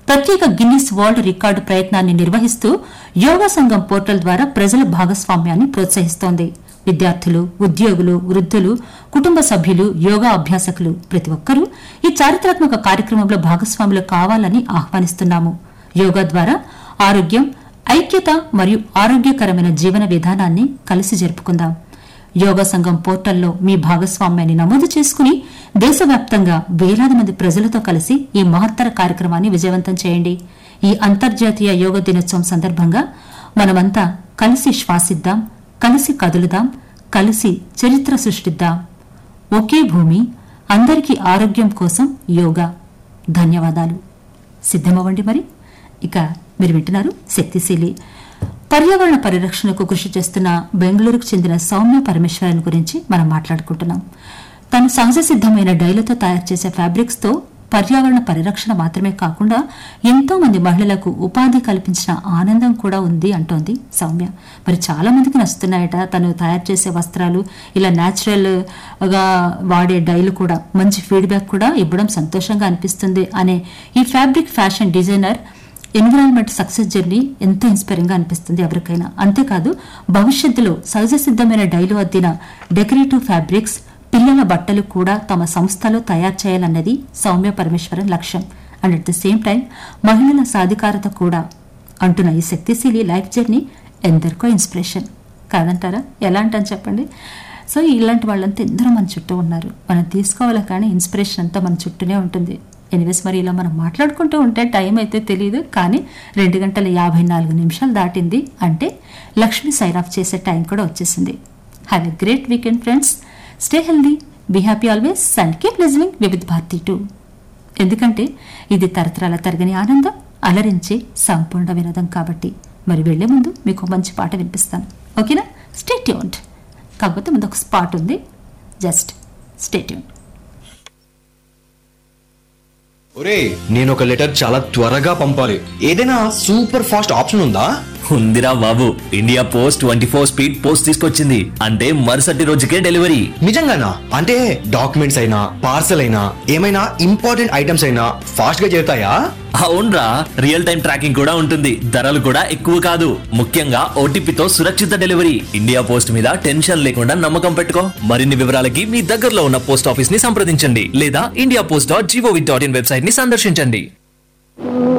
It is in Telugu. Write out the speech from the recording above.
ప్రత్యేక గిన్నిస్ వరల్డ్ రికార్డు ప్రయత్నాన్ని నిర్వహిస్తూ యోగా సంఘం పోర్టల్ ద్వారా ప్రజల భాగస్వామ్యాన్ని ప్రోత్సహిస్తోంది విద్యార్థులు ఉద్యోగులు వృద్ధులు కుటుంబ సభ్యులు యోగా అభ్యాసకులు ప్రతి ఒక్కరూ ఈ చారిత్రాత్మక కార్యక్రమంలో భాగస్వాములు కావాలని ఆహ్వానిస్తున్నాము యోగా ద్వారా ఆరోగ్యం ఐక్యత మరియు ఆరోగ్యకరమైన జీవన విధానాన్ని కలిసి జరుపుకుందాం యోగా సంఘం పోర్టల్లో మీ భాగస్వామ్యాన్ని నమోదు చేసుకుని దేశవ్యాప్తంగా వేలాది మంది ప్రజలతో కలిసి ఈ మహత్తర కార్యక్రమాన్ని విజయవంతం చేయండి ఈ అంతర్జాతీయ యోగా దినోత్సవం సందర్భంగా మనమంతా కలిసి శ్వాసిద్దాం కలిసి కదులుదాం కలిసి చరిత్ర సృష్టిద్దాం ఒకే భూమి అందరికీ ఆరోగ్యం కోసం యోగా ధన్యవాదాలు సిద్ధమవ్వండి మరి ఇక మీరు వింటున్నారు శక్తిశీలి పర్యావరణ పరిరక్షణకు కృషి చేస్తున్న బెంగళూరుకు చెందిన సౌమ్య పరమేశ్వరన్ గురించి మనం మాట్లాడుకుంటున్నాం తను సహజ సిద్ధమైన డైలతో తయారు చేసే ఫ్యాబ్రిక్స్ తో పర్యావరణ పరిరక్షణ మాత్రమే కాకుండా ఎంతో మంది మహిళలకు ఉపాధి కల్పించిన ఆనందం కూడా ఉంది అంటోంది సౌమ్య మరి చాలా మందికి నచ్చుతున్నాయట తను తయారు చేసే వస్త్రాలు ఇలా న్యాచురల్ గా వాడే డైలు కూడా మంచి ఫీడ్బ్యాక్ కూడా ఇవ్వడం సంతోషంగా అనిపిస్తుంది అనే ఈ fabric fashion designer environment success journey ఎంతో ఇన్స్పైరింగ్ గా అనిపిస్తుంది ఎవరికైనా అంతేకాదు భవిష్యత్తులో సహజ సిద్ధమైన డైలు అద్దిన డెకరేటివ్ ఫ్యాబ్రిక్స్ పిల్లల బట్టలు కూడా తమ సంస్థలో తయారు చేయాలన్నది సౌమ్య పరమేశ్వరన్ లక్ష్యం and at the same time మహిళల సాధికారత కూడా అంటున్న ఈ శక్తిశీలి లైఫ్ జర్నీ ఎందరికో ఇన్స్పిరేషన్ కాదంటారా ఎలా అంటాను చెప్పండి సో ఇలాంటి వాళ్ళంతా ఎందరో మన చుట్టూ ఉన్నారు మనం తీసుకోవాలి కానీ ఇన్స్పిరేషన్ అంతా మన చుట్టూనే ఉంటుంది ఎనివేస్ మరి ఇలా మనం మాట్లాడుకుంటూ ఉంటే టైం అయితే తెలియదు కానీ రెండు గంటల యాభై నాలుగు నిమిషాలు దాటింది అంటే లక్ష్మి సైన్ ఆఫ్ చేసే టైం కూడా వచ్చేసింది have a great weekend friends stay healthy be happy always and keep listening Vividh Bharati too ఎందుకంటే ఇది తరతరాల తరగని ఆనందం అలరించే సంపూర్ణ వినోదం కాబట్టి మరి వెళ్లే ముందు మీకు మంచి పాట వినిపిస్తాను ఓకేనా స్టే ట్యూన్డ్ కాకపోతే ముందు ఒక స్పాట్ ఉంది జస్ట్ స్టే ట్యూన్ ఒరే నేను ఒక లెటర్ చాలా త్వరగా పంపాలి ఏదైనా సూపర్ ఫాస్ట్ ఆప్షన్ ఉందా ఉందిరా బాబు India post twenty four speed post తీసుకొచ్చింది అంటే మరుసటి రోజుకే డెలివరీ నిజంగానా అంటే డాక్యుమెంట్స్ అయినా పార్సల్ అయినా ఏమైనా ఇంపార్టెంట్ ఐటమ్స్ అయినా ఫాస్ట్ గా చేరుతాయా అవునరా రియల్ టైం ట్రాకింగ్ కూడా ఉంటుంది ధరలు కూడా ఎక్కువ కాదు ముఖ్యంగా ఓటీపీతో సురక్షిత డెలివరీ ఇండియా పోస్ట్ మీద టెన్షన్ లేకుండా నమ్మకం పెట్టుకో మరిన్ని వివరాలకి మీ దగ్గరలో ఉన్న పోస్ట్ ఆఫీస్ ని సంప్రదించండి లేదా India post dot G O V dot in website ని సందర్శించండి